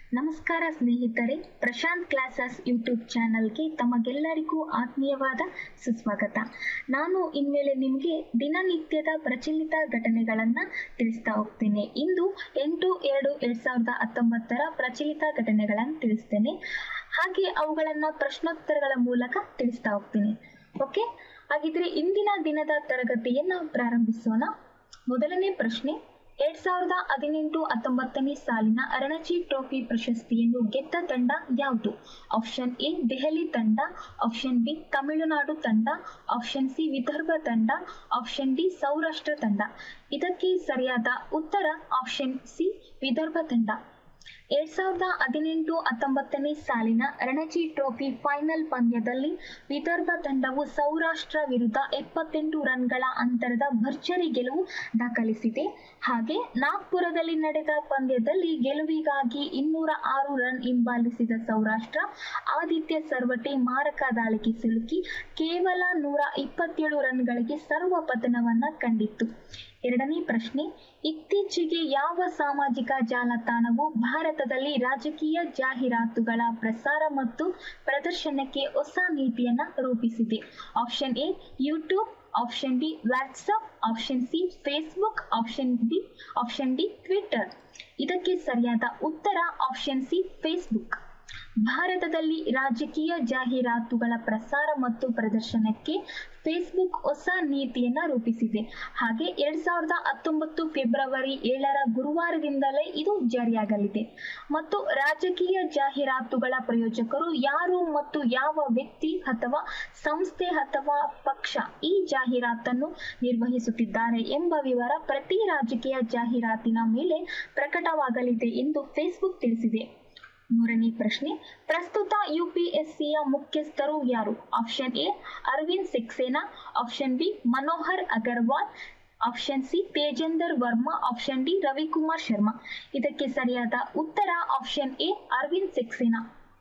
ನಮಸ್ಕಾರ ಸ್ನೇಹಿತರೆ Prashant classes YouTube ಚಾನಲ್ಗೆ ತಮಗೆಲ್ಲರಿಗೂ ಆತ್ಮೀಯವಾದ ಸುಸ್ವಾಗತ ನಾನು ಇನ್ಮೇಲೆ ನಿಮಗೆ ದಿನನಿತ್ಯದ ಪ್ರಚಲಿತ ಘಟನೆಗಳನ್ನು ತಿಳಿಸ್ತಾ ಹೋಗ್ತೇನೆ ಇಂದು ಎಂಟು ಎರಡು ಎರಡ್ ಸಾವಿರದ ಹತ್ತೊಂಬತ್ತರ ಪ್ರಚಲಿತ ಘಟನೆಗಳನ್ನು ತಿಳಿಸ್ತೇನೆ ಹಾಗೆ ಅವುಗಳನ್ನು ಪ್ರಶ್ನೋತ್ತರಗಳ ಮೂಲಕ ತಿಳಿಸ್ತಾ ಹೋಗ್ತೀನಿ ಓಕೆ ಹಾಗಿದ್ರೆ ಇಂದಿನ ದಿನದ ತರಗತಿಯನ್ನು ಪ್ರಾರಂಭಿಸೋಣ ಮೊದಲನೇ ಪ್ರಶ್ನೆ ಎರಡ್ ಸಾವಿರದ ಹದಿನೆಂಟು ಹತ್ತೊಂಬತ್ತನೇ ಸಾಲಿನ ರಣಜಿ ಟ್ರೋಫಿ ಪ್ರಶಸ್ತಿಯನ್ನು ಗೆದ್ದ ತಂಡ ಯಾವುದು ಆಪ್ಷನ್ ಎ ದೆಹಲಿ ತಂಡ ಆಪ್ಷನ್ ಬಿ ತಮಿಳುನಾಡು ತಂಡ ಆಪ್ಷನ್ ಸಿ ವಿದರ್ಭ ತಂಡ ಆಪ್ಷನ್ ಡಿ ಸೌರಾಷ್ಟ್ರ ತಂಡ ಇದಕ್ಕೆ ಸರಿಯಾದ ಉತ್ತರ ಆಪ್ಷನ್ ಸಿ ವಿದರ್ಭ ತಂಡ ಎರಡ್ ಸಾವಿರದ ಹದಿನೆಂಟು ಹತ್ತೊಂಬತ್ತನೇ ಸಾಲಿನ ರಣಜಿ ಟ್ರೋಫಿ ಫೈನಲ್ ಪಂದ್ಯದಲ್ಲಿ ವಿದರ್ಭ ತಂಡವು ಸೌರಾಷ್ಟ್ರ ವಿರುದ್ಧ ಎಪ್ಪತ್ತೆಂಟು ರನ್ಗಳ ಅಂತರದ ಭರ್ಜರಿ ಗೆಲುವು ದಾಖಲಿಸಿದೆ ಹಾಗೆ ನಾಗ್ಪುರದಲ್ಲಿ ನಡೆದ ಪಂದ್ಯದಲ್ಲಿ ಗೆಲುವಿಗಾಗಿ ಇನ್ನೂರ ಆರು ರನ್ ಹಿಂಬಾಲಿಸಿದ ಸೌರಾಷ್ಟ್ರ ಆದಿತ್ಯ ಸರ್ವಟಿ ಮಾರಕ ದಾಳಿಗೆ ಸಿಲುಕಿ ಕೇವಲ ನೂರ ಇಪ್ಪತ್ತೇಳು ರನ್ಗಳಿಗೆ ಸರ್ವ ಪತನವನ್ನ ಕಂಡಿತ್ತು ಎರಡನೇ ಪ್ರಶ್ನೆ ಇತ್ತೀಚೆಗೆ ಯಾವ ಸಾಮಾಜಿಕ ಜಾಲತಾಣವು ಭಾರತದಲ್ಲಿ ರಾಜಕೀಯ ಜಾಹೀರಾತುಗಳ ಪ್ರಸಾರ ಮತ್ತು ಪ್ರದರ್ಶನಕ್ಕೆ ಹೊಸ ನೀತಿಯನ್ನ ರೂಪಿಸಿದೆ option A YouTube option B WhatsApp option C Facebook option B option D Twitter ಇದಕ್ಕೆ ಸರಿಯಾದ ಉತ್ತರ ಆಪ್ಷನ್ ಸಿ ಫೇಸ್ಬುಕ್ ಭಾರತದಲ್ಲಿ ರಾಜಕೀಯ ಜಾಹೀರಾತುಗಳ ಪ್ರಸಾರ ಮತ್ತು ಪ್ರದರ್ಶನಕ್ಕೆ ಫೇಸ್ಬುಕ್ ಹೊಸ ನೀತಿಯನ್ನ ರೂಪಿಸಿದೆ ಹಾಗೆ ಎರಡ್ ಸಾವಿರದ ಹತ್ತೊಂಬತ್ತು ಫೆಬ್ರವರಿ ಏಳರ ಗುರುವಾರದಿಂದಲೇ ಇದು ಜಾರಿಯಾಗಲಿದೆ ಮತ್ತು ರಾಜಕೀಯ ಜಾಹೀರಾತುಗಳ ಪ್ರಯೋಜಕರು ಯಾರು ಮತ್ತು ಯಾವ ವ್ಯಕ್ತಿ ಅಥವಾ ಸಂಸ್ಥೆ ಅಥವಾ ಪಕ್ಷ ಈ ಜಾಹೀರಾತನ್ನು ನಿರ್ವಹಿಸುತ್ತಿದ್ದಾರೆ ಎಂಬ ವಿವರ ಪ್ರತಿ ರಾಜಕೀಯ ಜಾಹೀರಾತಿನ ಮೇಲೆ ಪ್ರಕಟವಾಗಲಿದೆ ಎಂದು ಫೇಸ್ಬುಕ್ ತಿಳಿಸಿದೆ ಮೂರನೇ ಪ್ರಶ್ನೆ ಪ್ರಸ್ತುತ ಯುಪಿಎಸ್ಸಿಯ ಮುಖ್ಯಸ್ಥರು ಯಾರು option A Arvind Saxena option B Manohar Agarwal option C Tejender Verma option D Ravikumar Sharma ಇದಕ್ಕೆ ಸರಿಯಾದ ಉತ್ತರ ಆಪ್ಷನ್ ಎ ಅರವಿಂದ್ ಸಕ್ಸೇನಾ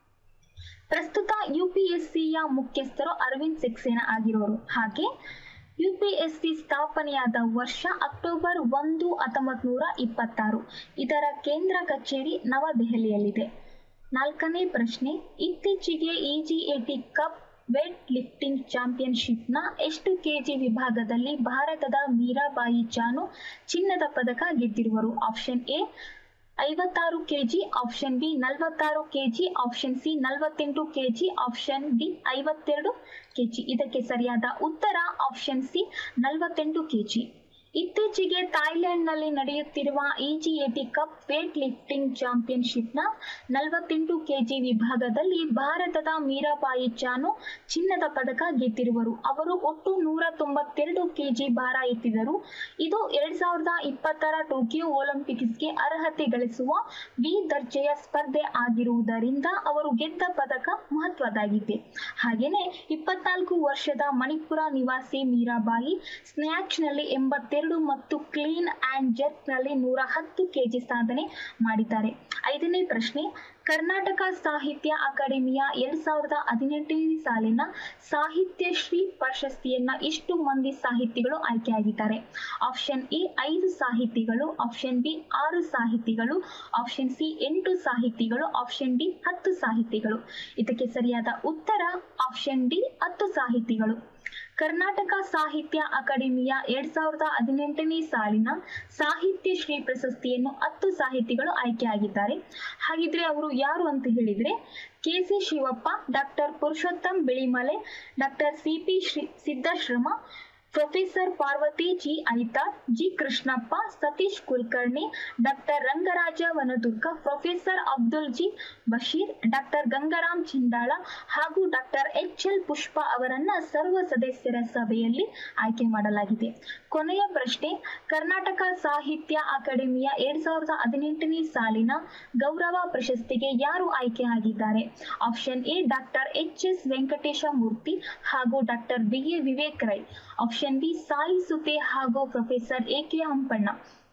ಪ್ರಸ್ತುತ ಯುಪಿಎಸ್ಸಿಯ ಮುಖ್ಯಸ್ಥರು ಅರವಿಂದ್ ಸಕ್ಸೇನಾ ಆಗಿರೋರು ಹಾಗೆ ಯುಪಿಎಸ್ಸಿ ಸ್ಥಾಪನೆಯಾದ ವರ್ಷ ಅಕ್ಟೋಬರ್ ಒಂದು ಹತ್ತೊಂಬತ್ ನೂರ ಇಪ್ಪತ್ತಾರು ಇದರ ಕೇಂದ್ರ ಕಚೇರಿ ನವದೆಹಲಿಯಲ್ಲಿದೆ ನಾಲ್ಕನೇ ಪ್ರಶ್ನೆ ಇತ್ತೀಚೆಗೆ ಇಜಿಎಟಿ ಕಪ್ ವೇಟ್ ಲಿಫ್ಟಿಂಗ್ ಚಾಂಪಿಯನ್ಶಿಪ್ನ ಎಷ್ಟು ಕೆಜಿ ವಿಭಾಗದಲ್ಲಿ ಭಾರತದ ಮೀರಾಬಾಯಿ ಚಾನು ಚಿನ್ನದ ಪದಕ ಗೆದ್ದಿರುವರು ಆಪ್ಷನ್ ಎ ಐವತ್ತಾರು ಕೆಜಿ ಆಪ್ಷನ್ ಬಿ ನಲವತ್ತಾರು ಕೆಜಿ ಆಪ್ಷನ್ ಸಿ ನಲವತ್ತೆಂಟು ಕೆಜಿ ಆಪ್ಷನ್ ಡಿ ಐವತ್ತೆರಡು ಕೆಜಿ ಇದಕ್ಕೆ ಸರಿಯಾದ ಉತ್ತರ ಆಪ್ಷನ್ ಸಿ ನಲವತ್ತೆಂಟು ಕೆಜಿ ಇತ್ತೀಚೆಗೆ ಥಾಯ್ಲೆಂಡ್ನಲ್ಲಿ ನಡೆಯುತ್ತಿರುವ ಇಜಿಎಟಿ ಕಪ್ ವೇಟ್ ಲಿಫ್ಟಿಂಗ್ ಚಾಂಪಿಯನ್ಶಿಪ್ನ ನಲವತ್ತೆಂಟು ಕೆಜಿ ವಿಭಾಗದಲ್ಲಿ ಭಾರತದ ಮೀರಾಬಾಯಿ ಚಾನು ಚಿನ್ನದ ಪದಕ ಗೆದ್ದಿರುವರು ಅವರು ಒಟ್ಟು ನೂರ ತೊಂಬತ್ತೆರಡು ಕೆಜಿ ಭಾರ ಎತ್ತಿದರು ಇದು ಎರಡ್ ಸಾವಿರದ ಇಪ್ಪತ್ತರ ಟೋಕಿಯೋ ಒಲಿಂಪಿಕ್ಸ್ಗೆ ಅರ್ಹತೆ ಗಳಿಸುವ ಬಿ ದರ್ಜೆಯ ಸ್ಪರ್ಧೆ ಆಗಿರುವುದರಿಂದ ಅವರು ಗೆದ್ದ ಪದಕ ಮಹತ್ವದಾಗಿದೆ ಹಾಗೆಯೇ ಇಪ್ಪತ್ನಾಲ್ಕು ವರ್ಷದ ಮಣಿಪುರ ನಿವಾಸಿ ಮೀರಾಬಾಯಿ ಸ್ನ್ಯಾಚ್ನಲ್ಲಿ ಎಂಬತ್ತೆರಡು ಮತ್ತು ಕ್ಲೀನ್ ಆ್ಯಂಡ್ ಜೆರ್ಕ್ನಲ್ಲಿ ನೂರ ಹತ್ತು ಕೆಜಿ ಸಾಧನೆ ಮಾಡಿದ್ದಾರೆ ಐದನೇ ಪ್ರಶ್ನೆ ಕರ್ನಾಟಕ ಸಾಹಿತ್ಯ ಅಕಾಡೆಮಿಯ ಎರಡ್ ಸಾವಿರದ ಹದಿನೆಂಟನೇ ಸಾಲಿನ ಸಾಹಿತ್ಯ ಶ್ರೀ ಪ್ರಶಸ್ತಿಯನ್ನ ಇಷ್ಟು ಮಂದಿ ಸಾಹಿತಿಗಳು ಆಯ್ಕೆಯಾಗಿದ್ದಾರೆ ಆಪ್ಷನ್ ಎ ಐದು ಸಾಹಿತಿಗಳು ಆಪ್ಷನ್ ಬಿ ಆರು ಸಾಹಿತಿಗಳು ಆಪ್ಷನ್ ಸಿ ಎಂಟು ಸಾಹಿತಿಗಳು ಆಪ್ಷನ್ ಡಿ ಹತ್ತು ಸಾಹಿತಿಗಳು ಇದಕ್ಕೆ ಸರಿಯಾದ ಉತ್ತರ ಆಪ್ಷನ್ ಡಿ ಹತ್ತು ಸಾಹಿತಿಗಳು ಕರ್ನಾಟಕ ಸಾಹಿತ್ಯ ಅಕಾಡೆಮಿಯ ಎರಡ್ ಸಾವಿರದ ಹದಿನೆಂಟನೇ ಸಾಲಿನ ಸಾಹಿತ್ಯ ಶ್ರೀ ಪ್ರಶಸ್ತಿಯನ್ನು ಹತ್ತು ಸಾಹಿತಿಗಳು ಆಯ್ಕೆಯಾಗಿದ್ದಾರೆ ಹಾಗಿದ್ರೆ ಅವರು ಯಾರು ಅಂತ ಹೇಳಿದ್ರೆ K C Shivappa doctor Purushottam Bilimale doctor C P Shri Siddashrama professor Parvathi G Aithal G Krishnappa Satish Kulkarni doctor Rangaraja Vanadurga professor Abdul G Basheer doctor Gangaram Chindala ಹಾಗೂ ಡಾಕ್ಟರ್ ಎಚ್ ಎಲ್ ಪುಷ್ಪ ಅವರನ್ನ ಸರ್ವ ಸದಸ್ಯರ ಸಭೆಯಲ್ಲಿ ಆಯ್ಕೆ ಮಾಡಲಾಗಿದೆ ಕೊನೆಯ ಪ್ರಶ್ನೆ ಕರ್ನಾಟಕ ಸಾಹಿತ್ಯ ಅಕಾಡೆಮಿಯ ಎರಡ್ ಸಾವಿರದ ಹದಿನೆಂಟನೇ ಸಾಲಿನ ಗೌರವ ಪ್ರಶಸ್ತಿಗೆ ಯಾರು ಆಯ್ಕೆಯಾಗಿದ್ದಾರೆ option A doctor H S Venkatesha Murthy ಹಾಗೂ doctor B A Vivek Rai option B Sai Suthe ಹಾಗೂ professor A K Hampanna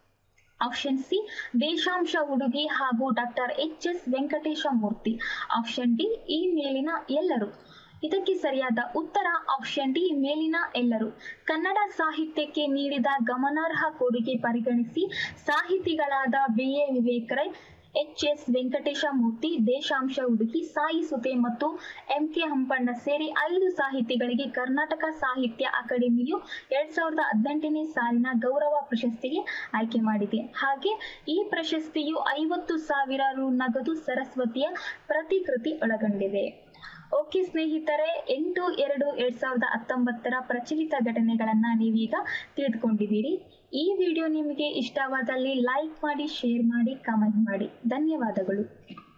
option C Deshamsha Hudugi ಹಾಗೂ doctor H S Venkatesha Murthy option D ಈ ಮೇಲಿನ ಎಲ್ಲರೂ ಇದಕ್ಕೆ ಸರಿಯಾದ ಉತ್ತರ ಆಪ್ಷನ್ ಡಿ ಮೇಲಿನ ಎಲ್ಲರೂ ಕನ್ನಡ ಸಾಹಿತ್ಯಕ್ಕೆ ನೀಡಿದ ಗಮನಾರ್ಹ ಕೊಡುಗೆ ಪರಿಗಣಿಸಿ ಸಾಹಿತಿಗಳಾದ B A Vivek Rai H S Venkatesha Murthy Deshamsha Hudugi Sai ಸುತೆ ಮತ್ತು ಎಂ ಕೆ ಹಂಪಣ್ಣ ಸೇರಿ ಐದು ಸಾಹಿತಿಗಳಿಗೆ ಕರ್ನಾಟಕ ಸಾಹಿತ್ಯ ಅಕಾಡೆಮಿಯು ಎರಡ್ ಸಾವಿರದ ಹದಿನೆಂಟನೇ ಸಾಲಿನ ಗೌರವ ಪ್ರಶಸ್ತಿಗೆ ಆಯ್ಕೆ ಮಾಡಿದೆ ಹಾಗೆ ಈ ಪ್ರಶಸ್ತಿಯು ಐವತ್ತು ಸಾವಿರ ರು ನಗದು ಸರಸ್ವತಿಯ ಪ್ರತಿಕೃತಿ ಒಳಗೊಂಡಿದೆ ಓಕೆ ಸ್ನೇಹಿತರೆ ಎಂಟು ಎರಡು ಎರಡ್ ಸಾವಿರದ ಹತ್ತೊಂಬತ್ತರ ಪ್ರಚಲಿತ ಘಟನೆಗಳನ್ನ ನೀವೀಗ ತಿಳಿದುಕೊಂಡಿದ್ದೀರಿ ಈ ವಿಡಿಯೋ ನಿಮಗೆ ಇಷ್ಟವಾದಲ್ಲಿ ಲೈಕ್ ಮಾಡಿ ಶೇರ್ ಮಾಡಿ ಕಮೆಂಟ್ ಮಾಡಿ ಧನ್ಯವಾದಗಳು